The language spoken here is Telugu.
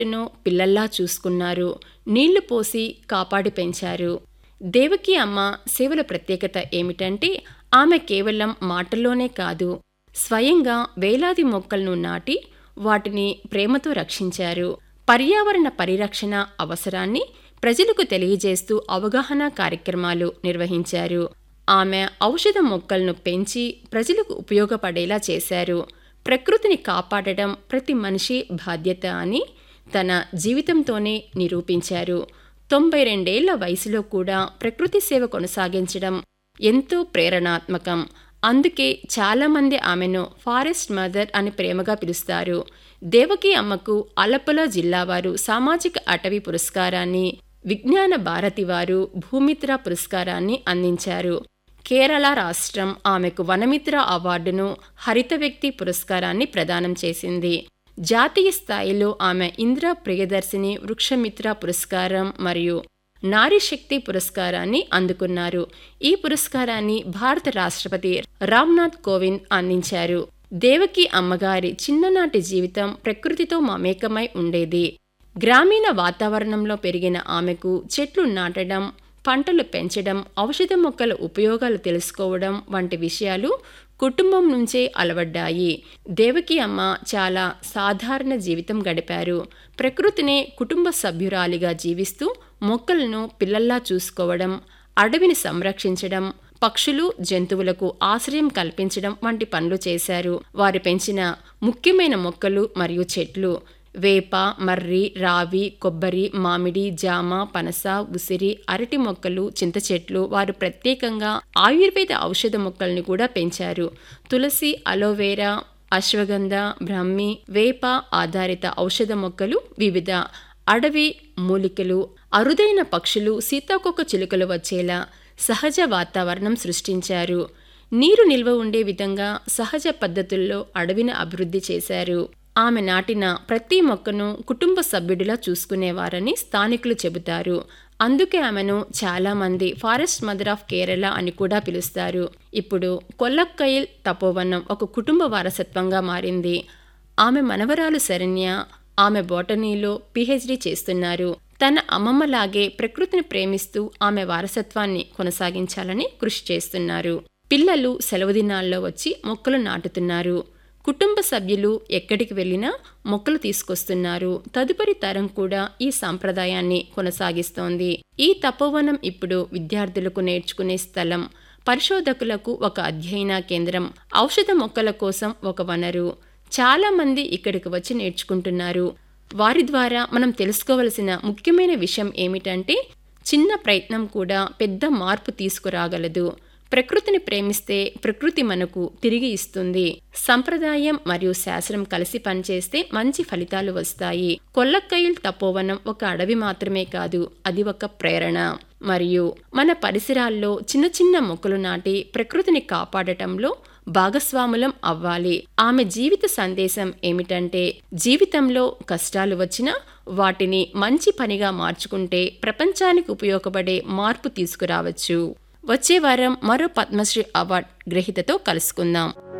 ను పిల్లల్లా చూసుకున్నారు నీళ్లు పోసి కాపాడి పెంచారు దేవకి అమ్మ సేవల ప్రత్యేకత ఏమిటంటే ఆమె కేవలం మాటల్లోనే కాదు స్వయంగా వేలాది మొక్కలను నాటి వాటిని ప్రేమతో రక్షించారు పర్యావరణ పరిరక్షణ అవసరాన్ని ప్రజలకు తెలియజేస్తూ అవగాహన కార్యక్రమాలు నిర్వహించారు ఆమె ఔషధ మొక్కలను పెంచి ప్రజలకు ఉపయోగపడేలా చేశారు ప్రకృతిని కాపాడడం ప్రతి మనిషి బాధ్యత అని తన జీవితంతోనే నిరూపించారు తొంభై రెండేళ్ల వయసులో కూడా ప్రకృతి సేవ కొనసాగించడం ఎంతో ప్రేరణాత్మకం అందుకే చాలామంది ఆమెను ఫారెస్ట్ మదర్ అని ప్రేమగా పిలుస్తారు దేవకి అమ్మకు అలపల జిల్లా వారు సామాజిక అటవీ పురస్కారాన్ని విజ్ఞాన భారతి వారు భూమిత్ర పురస్కారాన్ని అందించారు కేరళ రాష్ట్రం ఆమెకు వనమిత్ర అవార్డును హరిత వ్యక్తి పురస్కారాన్ని ప్రదానం చేసింది జాతీయ స్థాయిలో ఆమె ఇంద్ర ప్రియదర్శిని వృక్షమిత్ర పురస్కారం మరియు నారీ శక్తి పురస్కారాన్ని అందుకున్నారు ఈ పురస్కారాన్ని భారత రాష్ట్రపతి రామ్నాథ్ కోవింద్ అందించారు దేవకి అమ్మగారి చిన్ననాటి జీవితం ప్రకృతితో మమేకమై ఉండేది గ్రామీణ వాతావరణంలో పెరిగిన ఆమెకు చెట్లు నాటడం పంటలు పెంచడం ఔషధ మొక్కల ఉపయోగాలు తెలుసుకోవడం వంటి విషయాలు కుటుంబం నుంచే అలవడ్డాయి దేవకి అమ్మ చాలా సాధారణ జీవితం గడిపారు ప్రకృతినే కుటుంబ సభ్యురాలిగా జీవిస్తూ మొక్కలను పిల్లల్లా చూసుకోవడం అడవిని సంరక్షించడం పక్షులు జంతువులకు ఆశ్రయం కల్పించడం వంటి పనులు చేశారు వారు పెంచిన ముఖ్యమైన మొక్కలు మరియు చెట్లు వేప మర్రి రావి కొబ్బరి మామిడి జామ పనస ఉసిరి అరటి మొక్కలు చింత చెట్లు వారు ప్రత్యేకంగా ఆయుర్వేద ఔషధ మొక్కల్ని కూడా పెంచారు తులసి అలోవేరా అశ్వగంధ బ్రహ్మి వేప ఆధారిత ఔషధ మొక్కలు వివిధ అడవి మూలికలు అరుదైన పక్షులు సీతాకొక చిలుకలు వచ్చేలా సహజ వాతావరణం సృష్టించారు నీరు నిల్వ ఉండే విధంగా సహజ పద్ధతుల్లో అడవిని అభివృద్ధి చేశారు ఆమె నాటిన ప్రతి మొక్కను కుటుంబ సభ్యుడిలా చూసుకునేవారని స్థానికులు చెబుతారు అందుకే ఆమెను చాలామంది ఫారెస్ట్ మదర్ ఆఫ్ కేరళ అని కూడా పిలుస్తారు ఇప్పుడు కొల్లక్కైల్ తపోవనం ఒక కుటుంబ వారసత్వంగా మారింది ఆమె మనవరాలు శరణ్య ఆమె బోటనీలో పిహెచ్డి చేస్తున్నారు తన అమ్మమ్మలాగే ప్రకృతిని ప్రేమిస్తూ ఆమె వారసత్వాన్ని కొనసాగించాలని కృషి చేస్తున్నారు పిల్లలు సెలవు దినాల్లో వచ్చి మొక్కలు నాటుతున్నారు కుటుంబ సభ్యులు ఎక్కడికి వెళ్ళినా మొక్కలు తీసుకొస్తున్నారు తదుపరి తరం కూడా ఈ సాంప్రదాయాన్ని కొనసాగిస్తోంది ఈ తపోవనం ఇప్పుడు విద్యార్థులకు నేర్చుకునే స్థలం పరిశోధకులకు ఒక అధ్యయన కేంద్రం ఔషధ మొక్కల కోసం ఒక వనరు చాలా మంది ఇక్కడికి వచ్చి నేర్చుకుంటున్నారు వారి ద్వారా మనం తెలుసుకోవలసిన ముఖ్యమైన విషయం ఏమిటంటే చిన్న ప్రయత్నం కూడా పెద్ద మార్పు తీసుకురాగలదు ప్రకృతిని ప్రేమిస్తే ప్రకృతి మనకు తిరిగి ఇస్తుంది సంప్రదాయం మరియు శాస్త్రం కలిసి పనిచేస్తే మంచి ఫలితాలు వస్తాయి కొల్లక్కయిల్ తపోవనం ఒక అడవి మాత్రమే కాదు అది ఒక ప్రేరణ మరియు మన పరిసరాల్లో చిన్న చిన్న మొక్కలు నాటి ప్రకృతిని కాపాడటంలో భాగస్వాములం అవ్వాలి ఆమె జీవిత సందేశం ఏమిటంటే జీవితంలో కష్టాలు వచ్చినా వాటిని మంచి పనిగా మార్చుకుంటే ప్రపంచానికి ఉపయోగపడే మార్పు తీసుకురావచ్చు వచ్చే వారం మరో పద్మశ్రీ అవార్డ్ గ్రహీతతో కలుసుకుందాం